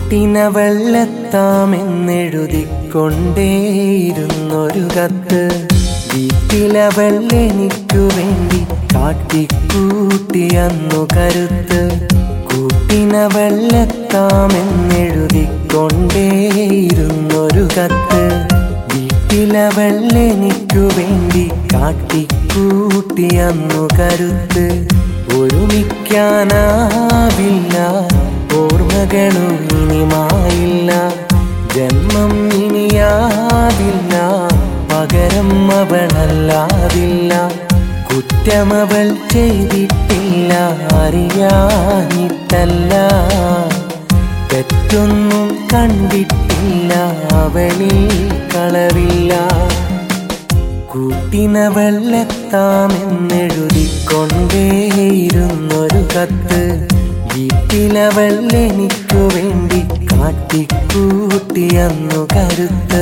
കൂട്ടിനവളെത്താമെന്നെഴുതിക്കൊണ്ടേയിരുന്നൊരു കത്ത് വീട്ടിലവൾ എനിക്കു വേണ്ടി കാട്ടിക്കൂട്ടി അന്നു കരുത്ത് കൂട്ടിനവളെത്താമെന്നെഴുതിക്കൊണ്ടേയിരുന്നൊരു കത്ത് വീട്ടിലവൾ എനിക്കു വേണ്ടി കാട്ടിക്കൂട്ടി അന്നു കരുത്ത് ഒരുമിക്കാനാവില്ല ഓർമ്മകളും ഇനിമായില്ല ജന്മം ഇനിയാവില്ല പകരം അവളല്ലാതില്ല കുറ്റമവൾ ചെയ്തിട്ടില്ല അറിയാനിട്ടല്ല തെറ്റൊന്നും കണ്ടിട്ടില്ല അവളിൽ കളവില്ല കൂട്ടിനവളെത്താമെന്നെഴുതിക്കൊണ്ടേയിരുന്നൊരു കത്ത് വീട്ടിലവൾ എനിക്കു വേണ്ടി കാട്ടിക്കൂട്ടി അന്നു കരുത്ത്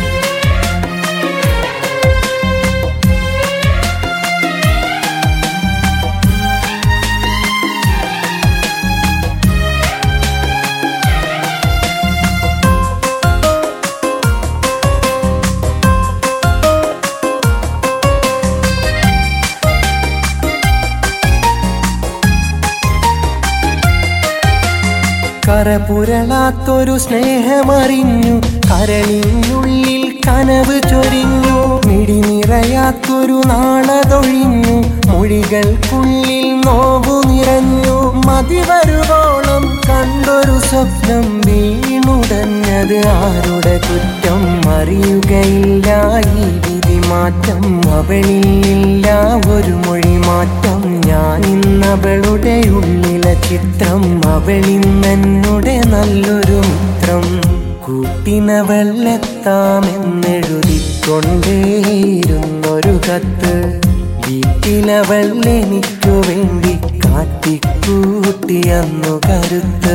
കരപുരളാത്തൊരു സ്നേഹമറിഞ്ഞു കരളിനുള്ളിൽ കനവ് ചൊരിഞ്ഞു മിടി നിറയാത്തൊരു നാളതൊഴിഞ്ഞു മൊഴികൾക്കുള്ളിൽ നോവു നിറഞ്ഞു മതി വരുവോളം കണ്ടൊരു സ്വപ്നം വീണുടഞ്ഞത് ആരുടെ കുറ്റം അറിയുകയില്ല ഈ വിധി മാറ്റം അവളില്ല ഒരു മൊഴി മാറ്റം ഞാൻ ഇന്നവളുടെ ഉള്ളിലെ ചിത്രം അവളിന്നെന്നുടെ നല്ലൊരു മിത്രം കൂട്ടിനവളെത്താമെന്നെഴുതിക്കൊണ്ടേയിരുന്നൊരു കത്ത് വീട്ടിലവൾ എനിക്കു വേണ്ടി കാട്ടിക്കൂട്ടി അന്നു കരുത്ത്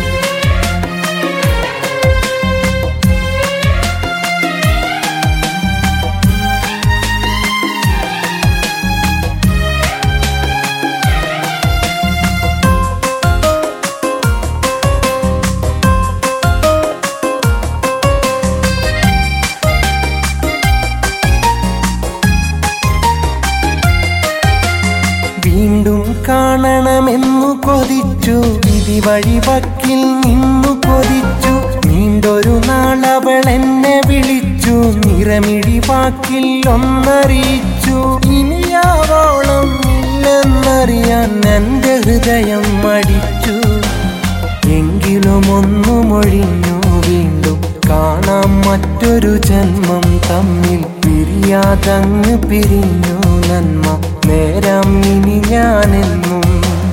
വീണ്ടും കാണണമെന്നു കൊതിച്ചു വിധി വഴിവക്കിൽ നിന്നു കൊതിച്ചു നീണ്ടൊരു നാളവൾ എന്നെ വിളിച്ചു നിറമിഴി വാക്കിൽ ഒന്നറിയിച്ചു ഇനിയാവോളം ഇല്ലെന്നറിയാൻ എൻ്റെ ഹൃദയം മടിച്ചു എങ്കിലും ഒന്നു മൊഴിഞ്ഞു വീണ്ടും കാണാം മറ്റൊരു ജന്മം തമ്മിൽ പിരിയാതങ്ങ് പിരിഞ്ഞു നന്മ നേരം ഇനി ഞാനെന്നും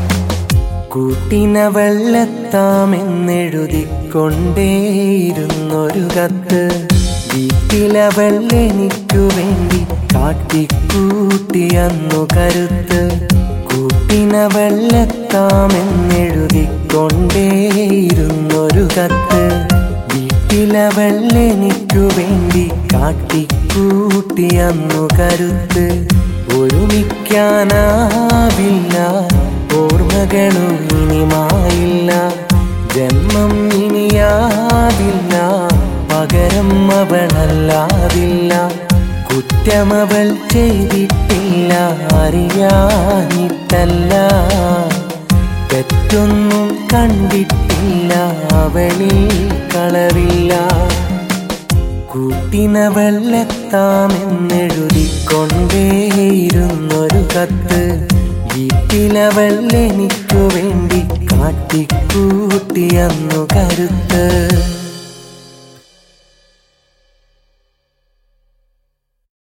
കൂട്ടിനവളെത്താമെന്നെഴുതിക്കൊണ്ടേയിരുന്നൊരു കത്ത് വീട്ടിലവൾ എനിക്കു വേണ്ടി കാട്ടിക്കൂട്ടി അന്നു കരുത്ത് കൂട്ടിനവളെത്താമെന്നെഴുതിക്കൊണ്ടേയിരുന്നൊരു കത്ത് വീട്ടിലവൾ എനിക്കു വേണ്ടി കാട്ടിക്കൂട്ടി അന്നു കരുത്ത് ഒരുമിക്കാനാവില്ല ഓർമ്മകളും ഇനിമായില്ല ജന്മം ഇനിയാവില്ല പകരം അവളല്ലാതില്ല കുറ്റമവൾ ചെയ്തിട്ടില്ല അറിയാനിട്ടല്ല തെറ്റൊന്നും കണ്ടിട്ടില്ല അവളിൽ കളവില്ല കൂട്ടിനവളെത്താമെന്നെഴുതിക്കൊണ്ടേയിരുന്നൊരു കത്ത് വീട്ടിലവൾ എനിക്കു വേണ്ടി കാട്ടിക്കൂട്ടി അന്നു കരുത്ത്